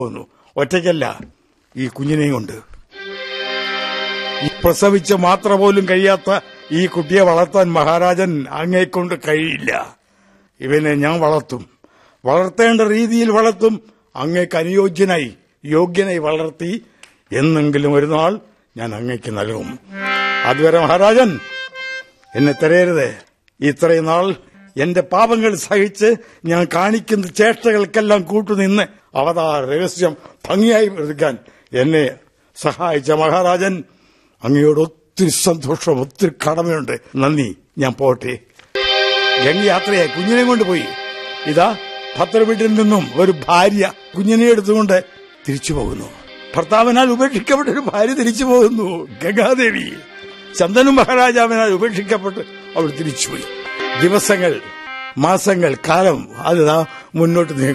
പോകുന്നു ഒറ്റയ്ക്കല്ല ഈ കുഞ്ഞിനെയും കൊണ്ട് ഈ പ്രസവിച്ച് മാത്ര പോലും കഴിയാത്ത ഈ കുട്ടിയെ വളർത്താൻ മഹാരാജൻ അങ്ങേക്കൊണ്ട് കഴിയില്ല ഇവനെ ഞാൻ വളർത്തും വളർത്തേണ്ട രീതിയിൽ വളർത്തും അങ്ങേക്ക് അനുയോജ്യനായി യോഗ്യനായി വളർത്തി എന്നെങ്കിലും ഒരു നാൾ ഞാൻ അങ്ങേക്ക് നൽകും അതുവരെ മഹാരാജൻ എന്നെ തരയരുത് ഇത്രയും നാൾ എന്റെ പാപങ്ങൾ സഹിച്ച് ഞാൻ കാണിക്കുന്ന ചേഷ്ടകൾക്കെല്ലാം കൂട്ടുനിന്ന് അവതാര രഹസ്യം ഭംഗിയായി എടുക്കാൻ എന്നെ സഹായിച്ച മഹാരാജൻ അങ്ങയോട് ഒത്തിരി സന്തോഷം ഒത്തിരി കടമയുണ്ട് നന്ദി ഞാൻ പോട്ടെ ഗംഗ യാത്രയായി കുഞ്ഞിനെ കൊണ്ടുപോയി ഇതാ ഭദ്രവീട്ടിൽ നിന്നും ഒരു ഭാര്യ കുഞ്ഞിനെ എടുത്തുകൊണ്ട് തിരിച്ചു പോകുന്നു ഭർത്താവിനാൽ ഉപേക്ഷിക്കപ്പെട്ട ഒരു ഭാര്യ തിരിച്ചു പോകുന്നു ഗംഗാദേവി ചന്ദനു മഹാരാജാവിനാൽ ഉപേക്ഷിക്കപ്പെട്ട് അവൾ തിരിച്ചുപോയി ദിവസങ്ങൾ മാസങ്ങൾ കാലം അത് മുന്നോട്ട് നീങ്ങി